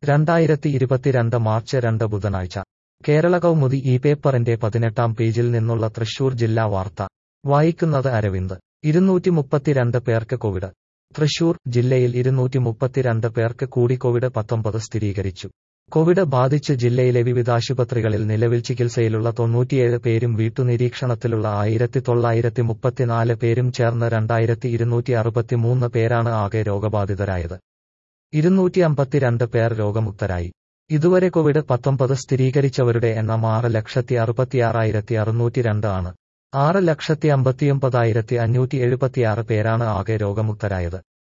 രണ്ടായിരത്തി ഇരുപത്തിരണ്ട് മാർച്ച് രണ്ട് ബുധനാഴ്ച കേരള കൗമുദി ഈ പേപ്പറിന്റെ പതിനെട്ടാം പേജിൽ നിന്നുള്ള തൃശൂർ ജില്ലാ വാർത്ത വായിക്കുന്നത് അരവിന്ദ് ഇരുന്നൂറ്റി മുപ്പത്തിരണ്ട് പേർക്ക് കോവിഡ് തൃശൂർ ജില്ലയിൽ ഇരുന്നൂറ്റി മുപ്പത്തിരണ്ട് പേർക്ക് കൂടി കോവിഡ് പത്തൊമ്പത് സ്ഥിരീകരിച്ചു കോവിഡ് ബാധിച്ച് ജില്ലയിലെ വിവിധ ആശുപത്രികളിൽ നിലവിൽ ചികിത്സയിലുള്ള തൊണ്ണൂറ്റിയേഴ് പേരും വീട്ടുനിരീക്ഷണത്തിലുള്ള ആയിരത്തി തൊള്ളായിരത്തി മുപ്പത്തിനാല് പേരും ചേർന്ന് രണ്ടായിരത്തി ഇരുന്നൂറ്റി അറുപത്തിമൂന്ന് പേരാണ് ആകെ രോഗബാധിതരായത് ഇരുന്നൂറ്റി അമ്പത്തിരണ്ട് പേർ രോഗമുക്തരായി ഇതുവരെ കോവിഡ് പത്തൊമ്പത് സ്ഥിരീകരിച്ചവരുടെ എണ്ണം ആറ് ലക്ഷത്തി അറുപത്തിയാറായിരത്തി അറുന്നൂറ്റി രണ്ട് ആണ് ആറ് ലക്ഷത്തി അമ്പത്തിയൊമ്പതായിരത്തി അഞ്ഞൂറ്റി എഴുപത്തിയാറ് പേരാണ് ആകെ രോഗമുക്തരായത്